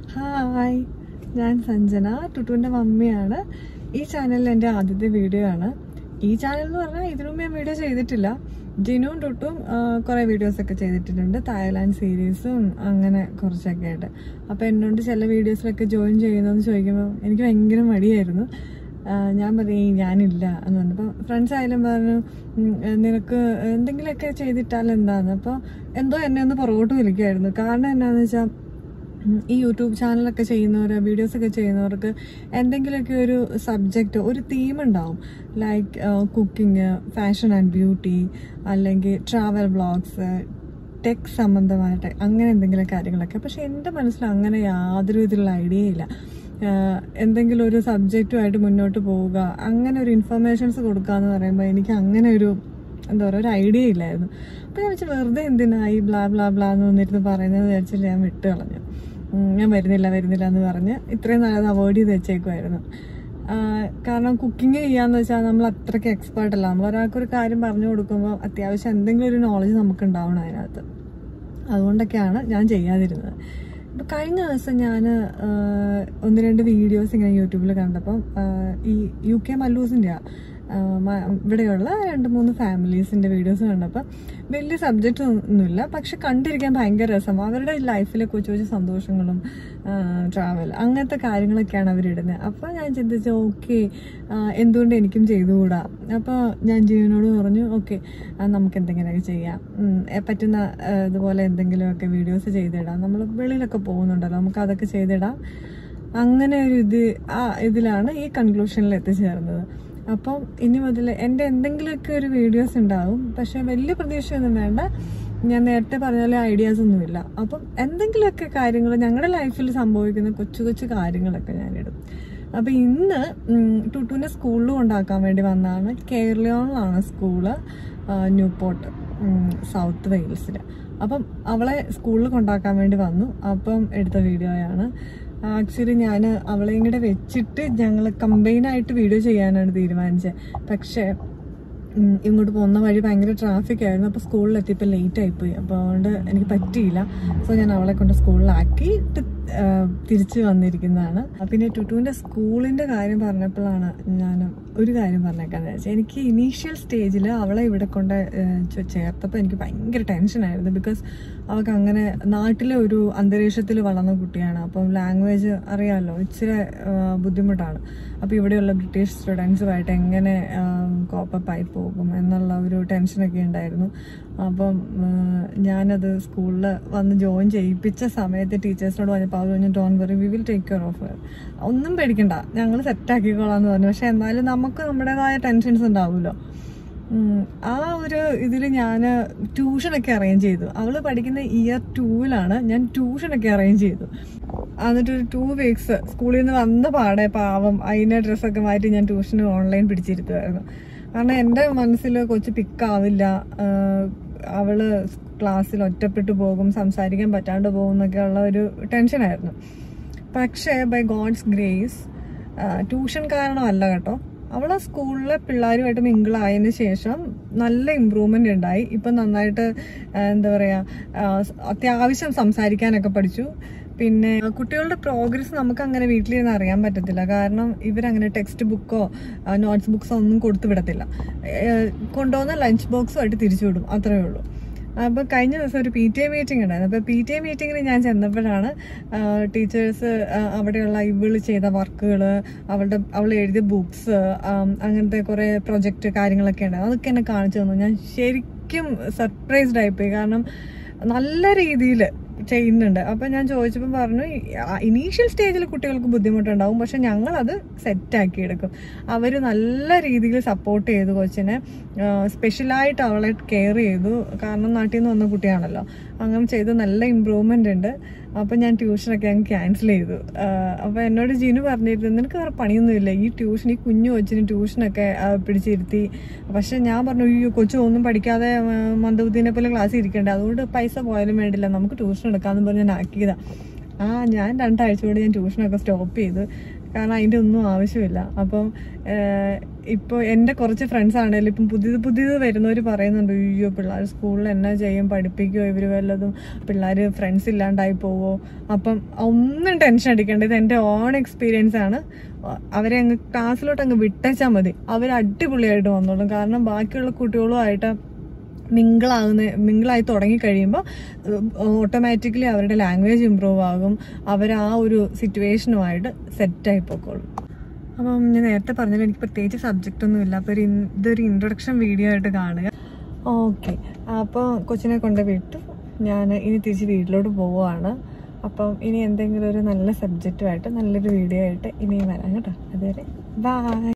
hi ഞാൻ സഞ്ജന ടുട്ടുവിൻ്റെ മമ്മിയാണ് ഈ ചാനലിൽ എൻ്റെ ആദ്യത്തെ വീഡിയോ ആണ് ഈ ചാനൽ എന്ന് പറഞ്ഞാൽ ഇതിനു മുമ്പ് ഞാൻ വീഡിയോ ചെയ്തിട്ടില്ല ജിനുവും ടുട്ടും കുറേ വീഡിയോസൊക്കെ ചെയ്തിട്ടുണ്ട് തായ്ലാൻഡ് സീരീസും അങ്ങനെ കുറച്ചൊക്കെ ആയിട്ട് അപ്പോൾ എന്നോട് ചില വീഡിയോസിലൊക്കെ ജോയിൻ ചെയ്യുന്നതെന്ന് ചോദിക്കുമ്പോൾ എനിക്ക് ഭയങ്കര മടിയായിരുന്നു ആ, ഞാൻ പറയും "ഏയ് ഞാനില്ല എന്ന് പറഞ്ഞു അപ്പോൾ ഫ്രണ്ട്സ് ആയാലും പറഞ്ഞു "ഉം, നിനക്ക് എന്തെങ്കിലുമൊക്കെ ചെയ്തിട്ടാൽ എന്താന്ന് അപ്പോൾ എന്തോ എന്നെ ഒന്ന് പുറകോട്ട് വിളിക്കുമായിരുന്നു കാരണം എന്നാന്ന് വെച്ചാൽ ഉം, ഈ യൂട്യൂബ് ചാനലൊക്കെ ചെയ്യുന്നവർ വീഡിയോസ് ഒക്കെ ചെയ്യുന്നവർക്ക് എന്തെങ്കിലുമൊക്കെ ഒരു സബ്ജക്റ്റ് ഒരു തീം ഉണ്ടാവും like cooking fashion and beauty അല്ലെങ്കിൽ ട്രാവൽ വ്ളോഗ്സ് ടെക് സംബന്ധമായിട്ട് അങ്ങനെ എന്തെങ്കിലും കാര്യങ്ങളൊക്കെ പക്ഷെ എൻ്റെ മനസ്സിൽ അങ്ങനെ യാതൊരു വിധത്തിലുള്ള ഐഡിയ ഇല്ല ആഹ് എന്തെങ്കിലും ഒരു സബ്ജക്റ്റുമായിട്ട് മുന്നോട്ട് പോവുക അങ്ങനെ ഒരു ഇൻഫർമേഷൻസ് കൊടുക്കുക എന്ന് പറയുമ്പോൾ എനിക്ക് അങ്ങനെ ഒരു എന്താ പറയുക ഒരു ഐഡിയ ഇല്ലായിരുന്നു അപ്പോൾ ഞാൻ വെച്ചാൽ വെറുതെ എന്തിനായി ബ്ലാ ബ്ലാ ബ്ലാ എന്ന് വന്നിരുന്ന് പറയുന്നത് വിചാരിച്ചില്ല ഞാൻ വിട്ട് കളഞ്ഞു ഉം, ഞാൻ വരുന്നില്ല വരുന്നില്ല എന്ന് പറഞ്ഞ് ഇത്രയും നല്ലത് അവോയ്ഡ് ചെയ്ത് വെച്ചേക്കുമായിരുന്നു ആഹ് കാരണം കുക്കിംഗ് ചെയ്യാന്ന് വെച്ചാൽ നമ്മൾ അത്രയ്ക്ക് എക്സ്പേർട്ട് അല്ല നമ്മൾ ഒരാൾക്ക് ഒരു കാര്യം പറഞ്ഞു കൊടുക്കുമ്പോൾ അത്യാവശ്യം എന്തെങ്കിലും ഒരു നോളജ് നമുക്ക് ഉണ്ടാവണം അതിനകത്ത് അതുകൊണ്ടൊക്കെയാണ് ഞാൻ ചെയ്യാതിരുന്നത് ഇപ്പം കഴിഞ്ഞ ദിവസം ഞാൻ ഒന്ന് രണ്ട് വീഡിയോസ് ഇങ്ങനെ യൂട്യൂബിൽ കണ്ടപ്പം ആഹ് ഈ യു കെ മല്ലൂസിൻ്റെ ഇവിടെയുള്ള രണ്ട് മൂന്ന് ഫാമിലീസിൻ്റെ വീഡിയോസ് കണ്ടപ്പോൾ വലിയ സബ്ജക്റ്റ് ഒന്നുമില്ല പക്ഷെ കണ്ടിരിക്കാൻ ഭയങ്കര രസം അവരുടെ ലൈഫിലെ കൊച്ചു കൊച്ചു സന്തോഷങ്ങളും ട്രാവൽ അങ്ങനത്തെ കാര്യങ്ങളൊക്കെയാണ് അവരിടുന്നത് അപ്പോൾ ഞാൻ ചിന്തിച്ചു ഓക്കെ എന്തുകൊണ്ട് എനിക്കും ചെയ്തുകൂടാ അപ്പോൾ ഞാൻ ജീവനോട് പറഞ്ഞു ഓക്കെ നമുക്ക് എന്തെങ്കിലുമൊക്കെ ചെയ്യാം ഉം, എ, പറ്റുന്ന ആ, ഇതുപോലെ എന്തെങ്കിലുമൊക്കെ വീഡിയോസ് ചെയ്തിടാം നമ്മൾ വെളിയിലൊക്കെ പോകുന്നുണ്ടല്ലോ നമുക്ക് അതൊക്കെ ചെയ്തിടാം അങ്ങനെ ഒരു ഇത് ആ ഇതിലാണ് ഈ കൺക്ലൂഷനിൽ എത്തിച്ചേർന്നത് അപ്പം ഇനി മുതൽ എൻ്റെ എന്തെങ്കിലുമൊക്കെ ഒരു വീഡിയോസ് ഉണ്ടാവും പക്ഷെ വലിയ പ്രതീക്ഷയൊന്നും വേണ്ട ഞാൻ നേരത്തെ പറഞ്ഞ പോലെ ഐഡിയാസ് ഒന്നുമില്ല അപ്പം എന്തെങ്കിലുമൊക്കെ കാര്യങ്ങൾ ഞങ്ങളുടെ ലൈഫിൽ സംഭവിക്കുന്ന കൊച്ചു കൊച്ചു കാര്യങ്ങളൊക്കെ ഞാനിടും അപ്പം ഇന്ന് ഉം, ടുട്ടുവിനെ സ്കൂളിൽ കൊണ്ടാക്കാൻ വേണ്ടി വന്നതാണ് കേരളയിലാണ് സ്കൂള് ആ, ന്യൂപോർട്ട് ഉം, സൗത്ത് വെയിൽസിൽ അപ്പം അവളെ സ്കൂളിൽ കൊണ്ടാക്കാൻ വേണ്ടി വന്നു അപ്പം എടുത്ത വീഡിയോയാണ് ആക്ച്വലി ഞാൻ അവളെയും കൂടെ വെച്ചിട്ട് ഞങ്ങൾ കമ്പൈനായിട്ട് വീഡിയോ ചെയ്യാനാണ് തീരുമാനിച്ചത് പക്ഷേ ഉം, ഇങ്ങോട്ട് പോകുന്ന വഴി ഭയങ്കര ട്രാഫിക് ആയിരുന്നു അപ്പോൾ സ്കൂളിലെത്തിയപ്പോൾ ലേറ്റ് ആയിപ്പോയി അപ്പോൾ അതുകൊണ്ട് എനിക്ക് പറ്റിയില്ല സോ ഞാൻ അവളെ കൊണ്ട് സ്കൂളിലാക്കി തിരിച്ചു വന്നിരിക്കുന്നതാണ് പിന്നെ ടുട്ടുവിൻ്റെ സ്കൂളിൻ്റെ കാര്യം പറഞ്ഞപ്പോഴാണ് ഞാൻ ഒരു കാര്യം പറഞ്ഞേക്കാന്ന് വെച്ചാൽ എനിക്ക് ഇനീഷ്യൽ സ്റ്റേജിൽ അവളെ ഇവിടെ കൊണ്ട് ഏഹ്, ചെ- ചേർത്തപ്പോൾ എനിക്ക് ഭയങ്കര ടെൻഷനായിരുന്നു ബിക്കോസ് അവൾക്ക് അങ്ങനെ നാട്ടിലെ ഒരു അന്തരീക്ഷത്തിൽ വളർന്ന കുട്ടിയാണ് അപ്പം ലാംഗ്വേജ് അറിയാമല്ലോ ഇച്ചിരി ഏഹ്, ബുദ്ധിമുട്ടാണ് അപ്പോൾ ഇവിടെയുള്ള ബ്രിട്ടീഷ് സ്റ്റുഡൻസുമായിട്ട് എങ്ങനെ കോപ്പപ്പ് ആയി പോകും എന്നുള്ള ഒരു ടെൻഷനൊക്കെ ഉണ്ടായിരുന്നു അപ്പം ഏഹ്, ഞാനത് സ്കൂളിൽ വന്ന് ജോയിൻ ചെയ്യിപ്പിച്ച സമയത്ത് ടീച്ചേഴ്സിനോട് പറഞ്ഞപ്പോൾ അവർ പറഞ്ഞു don't worry we will take care of ഒന്നും പേടിക്കണ്ട ഞങ്ങൾ സെറ്റാക്കിക്കോളാന്ന് പറഞ്ഞു പക്ഷെ എന്നാലും നമുക്ക് നമ്മുടേതായ ടെൻഷൻസ് ഉണ്ടാവുമല്ലോ ഉം, ആ ഒരു ഇതിൽ ഞാൻ ട്യൂഷനൊക്കെ അറേഞ്ച് ചെയ്തു അവള് പഠിക്കുന്ന ഇയർ ടൂവിലാണ് ഞാൻ ട്യൂഷനൊക്കെ അറേഞ്ച് ചെയ്തു എന്നിട്ട് ഒരു ടു വീക്സ് സ്കൂളിൽ നിന്ന് വന്ന പാടെ പാവം അതിനെ ഡ്രസ്സൊക്കെ മാറ്റി ഞാൻ ട്യൂഷന് ഓൺലൈൻ പിടിച്ചിരുത്തുമായിരുന്നു കാരണം എൻ്റെ മനസ്സിൽ കൊച്ചു പിക്കാവില്ല അവള് ക്ലാസ്സിൽ ഒറ്റപ്പെട്ടു പോകും സംസാരിക്കാൻ പറ്റാണ്ട് പോകും എന്നൊക്കെ ഉള്ള ഒരു ടെൻഷനായിരുന്നു പക്ഷേ ബൈ ഗോഡ്സ് ഗ്രേസ് ട്യൂഷൻ കാരണമല്ല കേട്ടോ അവൾ ആ സ്കൂളിലെ പിള്ളേരുമായിട്ട് മിങ്കിൾ ആയതിനു ശേഷം നല്ല ഇമ്പ്രൂവ്മെന്റ് ഉണ്ടായി ഇപ്പം നന്നായിട്ട് ആ, എന്താ പറയാ ആ, സ് അത്യാവശ്യം സംസാരിക്കാനൊക്കെ പഠിച്ചു പിന്നെ കുട്ടികളുടെ പ്രോഗ്രസ് നമുക്ക് അങ്ങനെ വീട്ടിലിരുന്ന് അറിയാൻ പറ്റത്തില്ല കാരണം ഇവരങ്ങനെ ടെക്സ്റ്റ് ബുക്കോ നോട്ട്സ് ബുക്സോ ഒന്നും കൊടുത്തു വിടത്തില്ല ഏഹ് കൊണ്ടുപോകുന്ന ലഞ്ച് ബോക്സുമായിട്ട് തിരിച്ചു വിടും അത്രയേ ഉള്ളൂ അപ്പോൾ കഴിഞ്ഞ ദിവസം ഒരു പി ടി എ മീറ്റിംഗ് ഉണ്ടായിരുന്നു അപ്പോൾ പി ടി എ മീറ്റിങ്ങിൽ ഞാൻ ചെന്നപ്പോഴാണ് ടീച്ചേഴ്സ് അവിടെയുള്ള ഇവള് ചെയ്ത വർക്കുകൾ അവളുടെ അവൾ എഴുതിയ ബുക്സ് അങ്ങനത്തെ കുറേ പ്രൊജക്റ്റ് കാര്യങ്ങളൊക്കെ ഉണ്ടായിരുന്നു അതൊക്കെ എന്നെ കാണിച്ചു തന്നു ഞാൻ ശരിക്കും സർപ്രൈസ്ഡ് ആയിപ്പോയി കാരണം നല്ല രീതിയിൽ ചെയ്യുന്നുണ്ട് അപ്പം ഞാൻ ചോദിച്ചപ്പോൾ പറഞ്ഞു ഇനീഷ്യൽ സ്റ്റേജിൽ കുട്ടികൾക്ക് ബുദ്ധിമുട്ടുണ്ടാവും പക്ഷെ ഞങ്ങളത് സെറ്റാക്കി എടുക്കും അവർ നല്ല രീതിയിൽ സപ്പോർട്ട് ചെയ്തു കൊച്ചിനെ സ്പെഷ്യലായിട്ട് അവളെ കെയർ ചെയ്തു കാരണം നാട്ടിൽ നിന്ന് വന്ന കുട്ടിയാണല്ലോ അങ്ങനെ ചെയ്ത് നല്ല ഇമ്പ്രൂവ്മെൻ്റ് ഉണ്ട് അപ്പം ഞാൻ ട്യൂഷനൊക്കെ അങ്ങ് ക്യാൻസൽ ചെയ്തു അപ്പോൾ എന്നോട് ജിനു പറഞ്ഞിരുന്നു നിനക്ക് വേറെ പണിയൊന്നുമില്ല ഈ ട്യൂഷൻ ഈ കുഞ്ഞു കൊച്ചിന് ട്യൂഷനൊക്കെ ആ, പിടിച്ചിരുത്തി പക്ഷെ ഞാൻ പറഞ്ഞു അയ്യോ കൊച്ചു ഒന്നും പഠിക്കാതെ ആ, മന്ദബുദ്ധിനെ പോലെ ക്ലാസ്സിൽ ഇരിക്കണ്ടേ അതുകൊണ്ട് പൈസ പോയാലും വേണ്ടില്ല നമുക്ക് ട്യൂഷൻ എടുക്കാമെന്ന് പറഞ്ഞ് ഞാൻ ആക്കിയതാണ് ആ ഞാൻ രണ്ടാഴ്ച കൊണ്ട് ഞാൻ ട്യൂഷനൊക്കെ സ്റ്റോപ്പ് ചെയ്തു കാരണം അതിൻ്റെ ഒന്നും ആവശ്യമില്ല അപ്പം ഇപ്പോൾ എൻ്റെ കുറച്ച് ഫ്രണ്ട്സ് ആണെങ്കിലും ഇപ്പം പുതിയത് പുതിയത് വരുന്നവർ പറയുന്നുണ്ട് അയ്യോ പിള്ളേർ സ്കൂളിൽ എന്നാ ചെയ്യും പഠിപ്പിക്കുമോ ഇവർ വല്ലതും പിള്ളേർ ഫ്രണ്ട്സ് ഇല്ലാണ്ടായി പോവോ അപ്പം ഒന്നും ടെൻഷൻ അടിക്കേണ്ട ഇത് എൻ്റെ ഓൺ എക്സ്പീരിയൻസ് ആണ് അവരെ അങ്ങ് ക്ലാസ്സിലോട്ട് അങ്ങ് വിട്ടേച്ചാൽ മതി അവർ അടിപൊളിയായിട്ട് വന്നോളും കാരണം ബാക്കിയുള്ള കുട്ടികളുമായിട്ട് മിങ്കിളാകുന്ന മിങ്കിളായി തുടങ്ങി കഴിയുമ്പോൾ ഓട്ടോമാറ്റിക്കലി അവരുടെ ലാംഗ്വേജ് ഇമ്പ്രൂവ് ആകും അവർ ആ ഒരു സിറ്റുവേഷനുമായിട്ട് സെറ്റായി പോയിക്കോളും അപ്പം ഞാൻ നേരത്തെ പറഞ്ഞാൽ എനിക്ക് പ്രത്യേകിച്ച് സബ്ജക്റ്റ് ഒന്നും ഇല്ല അപ്പോൾ ഒരു ഇൻ- ഇതൊരു ഇൻട്രൊഡക്ഷൻ വീഡിയോ ആയിട്ട് കാണുക ഓക്കെ അപ്പോൾ കൊച്ചിനെ കൊണ്ട് വിട്ടു ഞാൻ ഇനി തിരിച്ച് വീട്ടിലോട്ട് പോവുകയാണ് അപ്പം ഇനി എന്തെങ്കിലും ഒരു നല്ല സബ്ജക്റ്റുമായിട്ട് നല്ലൊരു വീഡിയോ ആയിട്ട് ഇനിയും വരാം കേട്ടോ അതുവരെ ബൈ